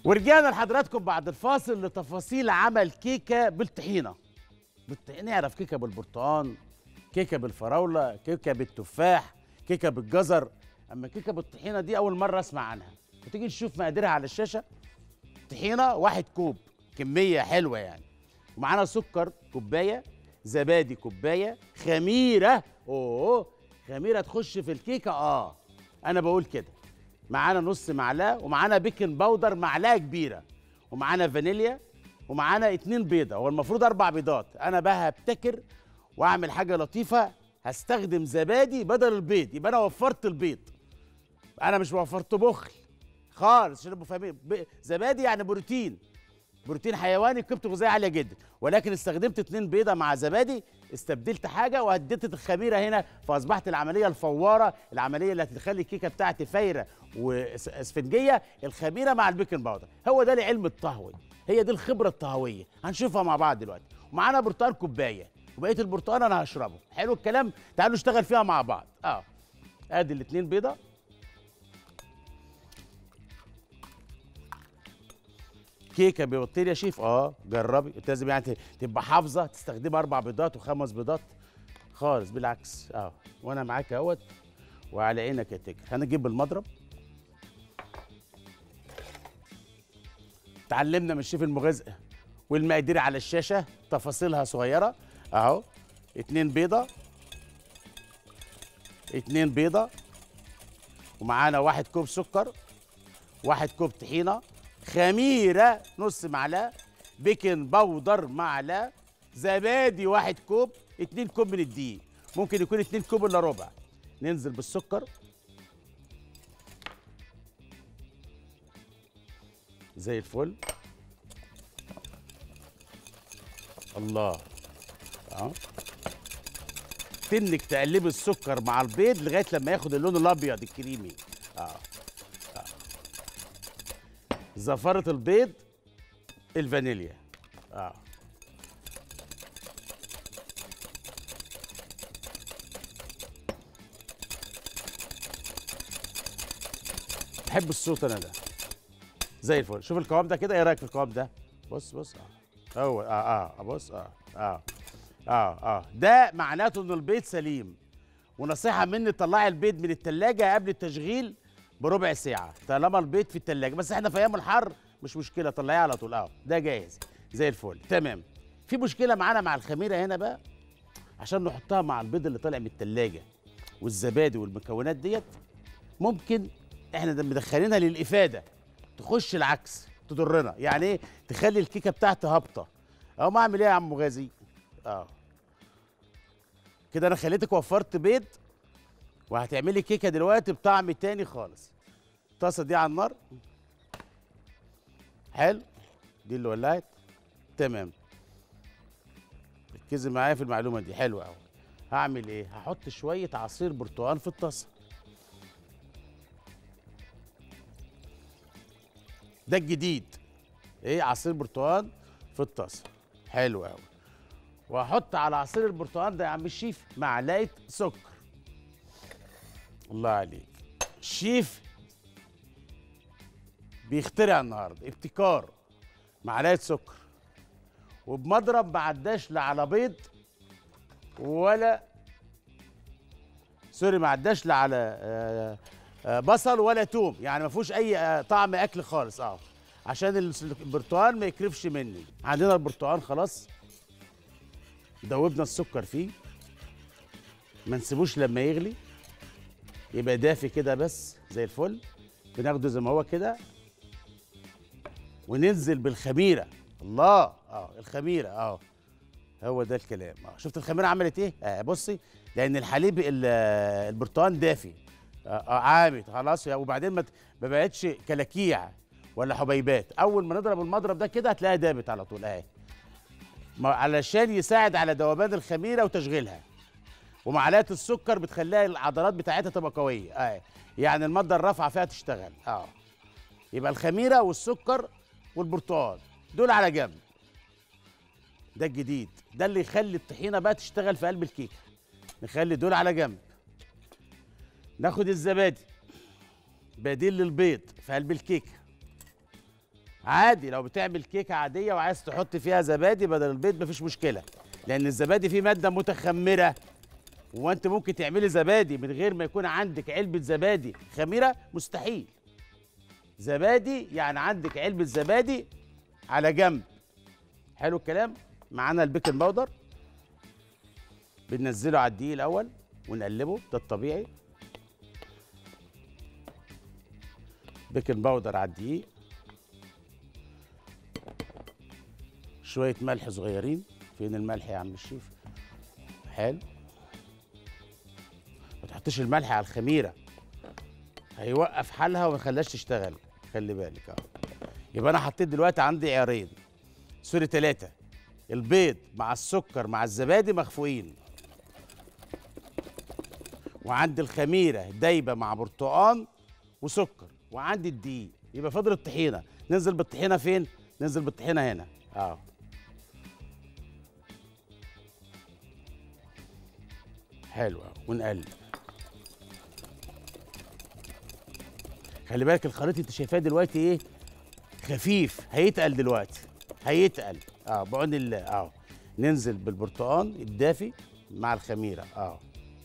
ورجعنا لحضراتكم بعد الفاصل لتفاصيل عمل كيكه بالطحينه بالط... نعرف كيكه بالبرتقال كيكه بالفراوله كيكه بالتفاح كيكه بالجزر اما كيكه بالطحينه دي اول مره اسمع عنها وتيجي نشوف مقاديرها على الشاشه طحينه واحد كوب كميه حلوه يعني ومعانا سكر كوبايه زبادي كوبايه خميره اوه خميره تخش في الكيكه اه انا بقول كده معانا نص معلقه ومعانا بيكنج باودر معلقه كبيره ومعانا فانيليا ومعانا اتنين بيضه هو المفروض اربع بيضات انا بقى هبتكر واعمل حاجه لطيفه هستخدم زبادي بدل البيض يبقى انا وفرت البيض انا مش وفرت بخل خالص عشان تبقوا فاهمين ب- زبادي يعني بروتين بروتين حيواني قيمته الغذائيه عاليه جدا ولكن استخدمت اتنين بيضه مع زبادي استبدلت حاجه وهديت الخميره هنا فاصبحت العمليه الفواره العمليه اللي هتخلي الكيكه بتاعتي فايره واسفنجيه الخميره مع البيكنج باودر هو ده العلم الطهوي هي دي الخبره الطهويه هنشوفها مع بعض دلوقتي ومعانا برتقال كوبايه وبقيه البرتقال انا هشربه حلو الكلام تعالوا نشتغل فيها مع بعض اه ادي الاتنين بيضه كيكه بيضتين يا شيف اه جربي انت لازم يعني ت- تبقى حافظه تستخدمي اربع بيضات وخمس بيضات خالص بالعكس اه وانا معاك اهوت وعلى عينك يا تاجر هنجيب المضرب اتعلمنا من الشيف المغازئ والمقادير على الشاشه تفاصيلها صغيره اهو اتنين بيضه اتنين بيضه ومعانا واحد كوب سكر واحد كوب طحينه خميره نص معلقه بيكنج باودر معلقه زبادي واحد كوب اتنين كوب من الدقيق ممكن يكون اتنين كوب الا ربع ننزل بالسكر زي الفل الله اه تنك تقلبي السكر مع البيض لغايه لما ياخد اللون الابيض الكريمي اه زفرة البيض الفانيليا اه بحب الصوت انا ده زي الفل شوف القوام ده كده ايه رايك في القوام ده بص بص اه هو اه اه بص اه اه اه اه ده معناته ان البيض سليم ونصيحه مني طلعي البيض من التلاجة قبل التشغيل بربع ساعة طالما البيض في التلاجة بس احنا في ايام الحر مش مشكلة طلعيه على طول اه ده جاهز زي الفل تمام في مشكلة معانا مع الخميرة هنا بقى عشان نحطها مع البيض اللي طالع من التلاجة والزبادي والمكونات ديت ممكن احنا ده مدخلينها للإفادة تخش العكس تضرنا يعني ايه تخلي الكيكة بتاعتي هابطة اهو ما اعمل ايه يا عم غازي اه كده انا خليتك وفرت بيض وهتعملي كيكه دلوقتي بطعم تاني خالص الطاسه دي على النار حلو دي اللي ولعت تمام ركزي معايا في المعلومه دي حلوه قوي هعمل ايه هحط شويه عصير برتقال في الطاسه ده الجديد ايه عصير برتقال في الطاسه حلو قوي وهحط على عصير البرتقال ده يا عم الشيف معلقه سكر الله عليك الشيف بيخترع النهارده ابتكار معلقه سكر وبمضرب ما عداش لا على بيض ولا سوري ما عداش لا على آه، آه، بصل ولا توم يعني ما فيهوش اي آه، طعم اكل خالص اه عشان الس- البرتقال ما يكرفش مني عندنا البرتقال خلاص دوبنا السكر فيه ما نسيبوش لما يغلي يبقى دافي كده بس زي الفل بناخده زي ما هو كده وننزل بالخميره الله اه الخميره اه هو ده الكلام اه شفت الخميره عملت ايه آه بصي لان الحليب ال- آه، البرتقال دافي اه, آه عامت خلاص يا- وبعدين ما ت- ما بقتش كلاكيع ولا حبيبات اول ما نضرب المضرب ده كده هتلاقيها دابت على طول اهي ما- علشان يساعد على ذوبان الخميره وتشغيلها ومعلقه السكر بتخليها العضلات بتاعتها تبقى قويه اه يعني الماده الرافعه فيها تشتغل اه يبقى الخميره والسكر والبرتقال دول على جنب ده الجديد ده اللي يخلي الطحينه بقى تشتغل في قلب الكيكه نخلي دول على جنب ناخد الزبادي بديل للبيض في قلب الكيكه عادي لو بتعمل كيكه عاديه وعايز تحط فيها زبادي بدل البيض مفيش مشكله لان الزبادي فيه ماده متخمره وانت ممكن تعملي زبادي من غير ما يكون عندك علبه زبادي خميره مستحيل زبادي يعني عندك علبه زبادي على جنب حلو الكلام معانا البيكنج باودر بننزله على الدقيق الاول ونقلبه ده الطبيعي بيكنج باودر على الدقيق شويه ملح صغيرين فين الملح يا عم الشيف حلو ما تحطش الملح على الخميره هيوقف حالها وما يخليهاش تشتغل خلي بالك اهو يبقى انا حطيت دلوقتي عندي عيارين سوري ثلاثه البيض مع السكر مع الزبادي مخفوقين وعندي الخميره دايبه مع برتقان وسكر وعندي الدقيق يبقى فاضل الطحينه ننزل بالطحينه فين ننزل بالطحينه هنا اه حلو أوي. ونقلب خلي بالك الخليط انت شايفاه دلوقتي ايه خفيف هيتقل دلوقتي هيتقل اه بعون الله اه ننزل بالبرتقان الدافي مع الخميره اه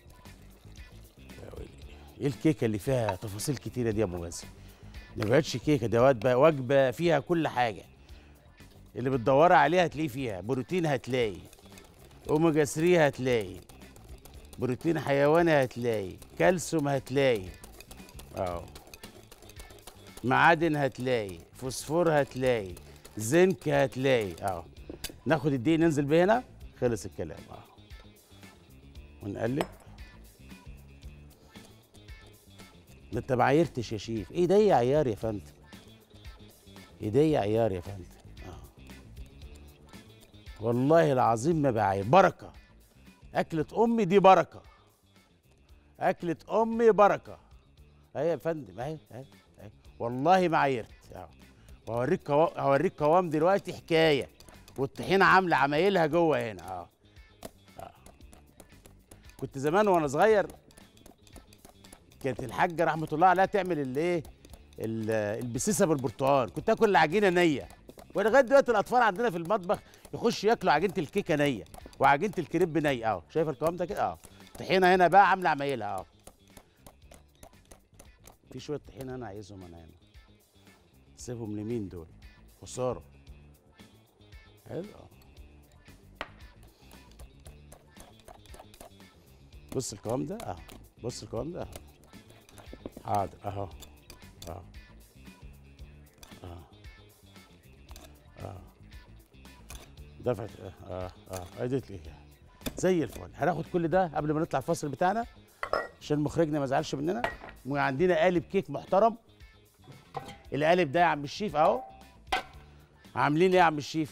يا ويلي. ايه الكيكه اللي فيها تفاصيل كتيره دي يا ابو مازن ما بقتش كيكه ده وجبه وجبه فيها كل حاجه اللي بتدوري عليها هتلاقيه فيها بروتين هتلاقي اوميجا 3 هتلاقي بروتين حيواني هتلاقي كالسيوم هتلاقي اه معادن هتلاقي فوسفور هتلاقي زنك هتلاقي اه ناخد الدقيق ننزل بيه هنا خلص الكلام اه ونقلب ده انت ما عايرتش يا شيف ايه ده يا عيار يا فندم ايه ده يا عيار يا فندم اه والله العظيم ما بعاير بركه أكلة أمي دي بركة أكلة أمي بركة أهي يا فندم أهي أهي أهي والله ما عايرت أهو. وهوريك كوا... هوريك قوام دلوقتي حكاية والطحينة عاملة عمايلها جوه هنا أهو أهو. كنت زمان وأنا صغير كانت الحاجة رحمة الله عليها تعمل الإيه ال- البسيسة بالبرتقال كنت آكل العجينة نية ولغاية دلوقتي الأطفال عندنا في المطبخ يخشوا ياكلوا عجينة الكيكة نية وعجينه الكريب ني اهو شايف القوام ده كده اه طحينه هنا بقى عامله عمايلها اهو في شويه طحينه انا عايزهم انا هنا سيبهم لمين دول خساره حلو اه بص القوام ده اهو بص القوام ده اهو حاضر اهو اه اه اه دفعت اه اه اه اديت لي زي الفل هناخد كل ده قبل ما نطلع الفاصل بتاعنا عشان مخرجنا ما يزعلش مننا وعندنا قالب كيك محترم القالب ده يا عم الشيف اهو عاملين ايه يا عم الشيف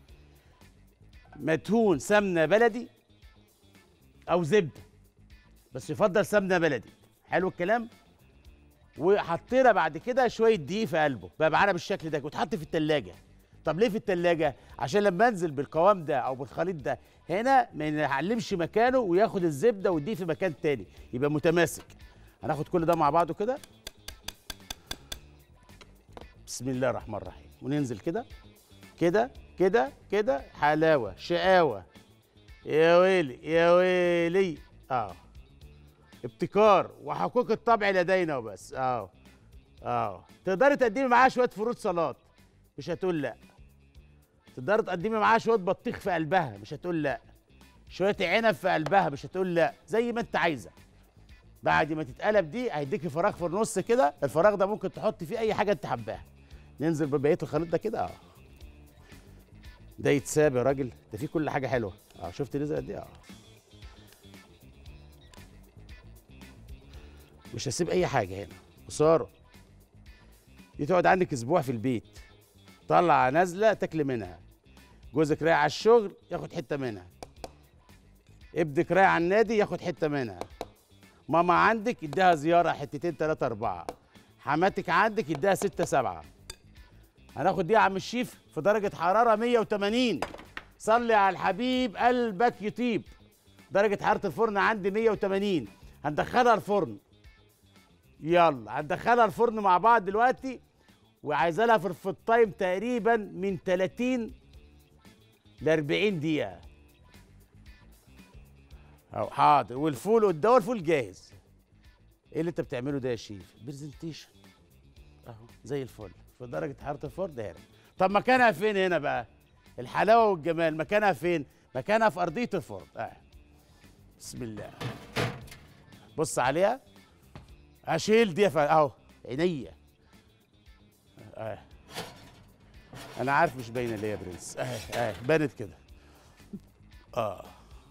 مدهون سمنه بلدي او زبده بس يفضل سمنه بلدي حلو الكلام وحطينا بعد كده شويه دقيق في قلبه بقى معانا بالشكل ده وتحط في التلاجة طب ليه في التلاجة عشان لما انزل بالقوام ده او بالخليط ده هنا ما يعلمش مكانه وياخد الزبده والدقيق في مكان تاني يبقى متماسك هناخد كل ده مع بعضه كده بسم الله الرحمن الرحيم وننزل كده كده كده كده حلاوه شقاوه يا ويلي يا ويلي اه ابتكار وحقوق الطبع لدينا وبس اه اه تقدري تقدمي معاه شويه فروت سلطات مش هتقول لا تقدري تقدمي معاه شويه بطيخ في قلبها مش هتقول لا شويه عنب في قلبها مش هتقول لا زي ما انت عايزه بعد ما تتقلب دي هيديكي فراغ في النص كده الفراغ ده ممكن تحط فيه اي حاجه انت حباها ننزل ببقيه الخليط ده كده اه ده يتساب يا راجل ده فيه كل حاجه حلوه اه شفت نزل قد ايه اه مش هسيب اي حاجه هنا وساره دي تقعد عندك اسبوع في البيت طلع نازله تاكل منها جوزك رايح على الشغل ياخد حته منها ابنك رايح على النادي ياخد حته منها ماما عندك اديها زياره حتتين تلاته اربعه حماتك عندك اديها سته سبعه هناخد دي يا عم الشيف في درجه حراره 180 صلي على الحبيب قلبك يطيب درجه حراره الفرن عندي 180 هندخلها الفرن يلا هندخلها الفرن مع بعض دلوقتي وعايزه لها في التايم تقريبا من 30 ل 40 دقيقه أو حاضر والفول قدام الفول جاهز ايه اللي انت بتعمله ده يا شيف برزنتيشن اهو زي الفل في درجه حراره الفرن دايره طب مكانها فين هنا بقى الحلاوه والجمال مكانها فين مكانها في ارضيه الفرن اه بسم الله بص عليها اشيل دي ف- اهو عينيا اه انا عارف مش باينه ليه يا برنس اه اه بانت كده اه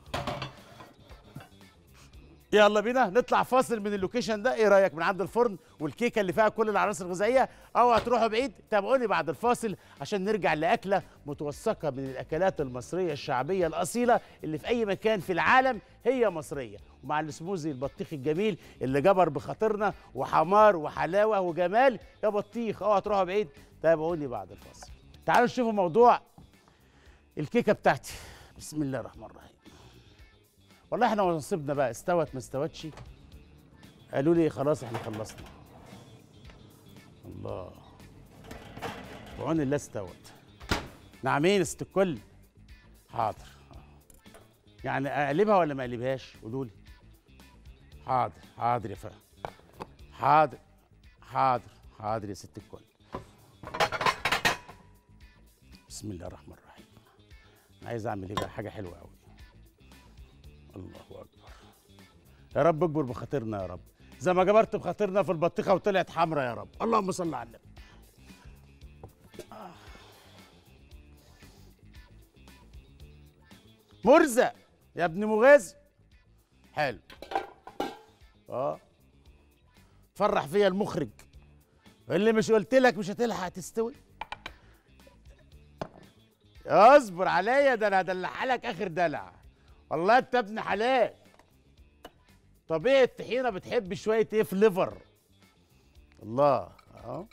يلا بينا نطلع فاصل من اللوكيشن ده ايه رايك من عند الفرن والكيكه اللي فيها كل العناصر الغذائيه او هتروحوا بعيد تابعوني بعد الفاصل عشان نرجع لاكله متوثقه من الاكلات المصريه الشعبيه الاصيله اللي في اي مكان في العالم هي مصريه ومع السموزي البطيخ الجميل اللي جبر بخاطرنا وحمار وحلاوه وجمال يا بطيخ اوعى تروحوا بعيد تابعوني بعد الفاصل تعالوا نشوفوا موضوع الكيكه بتاعتي بسم الله الرحمن الرحيم والله احنا نصيبنا بقى استوت ما استوتش قالوا لي خلاص احنا خلصنا الله بعون الله استوت نعمين است الكل حاضر يعني اقلبها ولا ما اقلبهاش قولوا لي حاضر حاضر يا فندم حاضر حاضر حاضر يا ست الكل بسم الله الرحمن الرحيم انا عايز اعمل ايه بقى حاجه حلوه قوي الله اكبر يا رب اكبر بخاطرنا يا رب زي ما جبرت بخاطرنا في البطيخه وطلعت حمرا يا رب اللهم صل على النبي آه. مرزق يا ابن مغازي حلو اه فرح فيا المخرج اللي مش قلت لك مش هتلحق تستوي اصبر عليا ده انا هدلعها لك اخر دلع والله انت ابن حلال طبيعي الطحينه بتحب شويه ايه فليفر الله اهو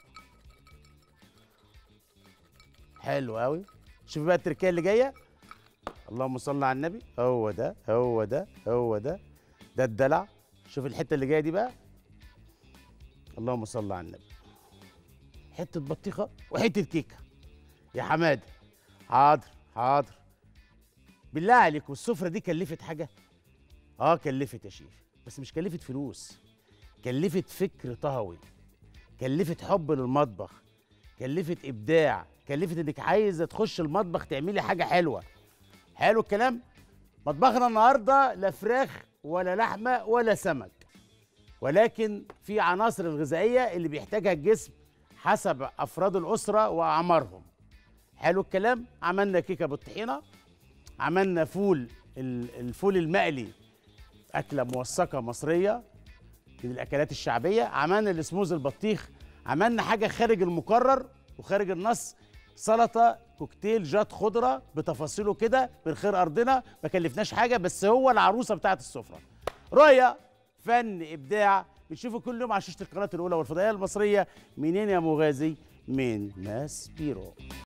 حلو قوي شوف بقى التركيه اللي جايه اللهم صل على النبي هو ده هو ده هو ده ده الدلع شوف الحته اللي جايه دي بقى اللهم صل على النبي حته بطيخه وحته كيكه يا حماده حاضر حاضر بالله عليك والسفره دي كلفت حاجه اه كلفت يا شيف بس مش كلفت فلوس كلفت فكر طهوي كلفت حب للمطبخ كلفت ابداع كلفت انك عايزه تخش المطبخ تعملي حاجه حلوه حلو الكلام مطبخنا النهارده لا فراخ ولا لحمه ولا سمك ولكن في عناصر الغذائيه اللي بيحتاجها الجسم حسب افراد الاسره واعمارهم حلو الكلام عملنا كيكه بالطحينه عملنا فول ال- الفول المقلي اكله موثقه مصريه من الاكلات الشعبيه عملنا السموز البطيخ عملنا حاجه خارج المقرر وخارج النص سلطه كوكتيل جات خضره بتفاصيله كده من خير ارضنا ما كلفناش حاجه بس هو العروسه بتاعت السفره رؤيه فن ابداع بنشوفه كل يوم على شاشه القناه الاولى والفضائيه المصريه منين يا مغازي من ماس بيرو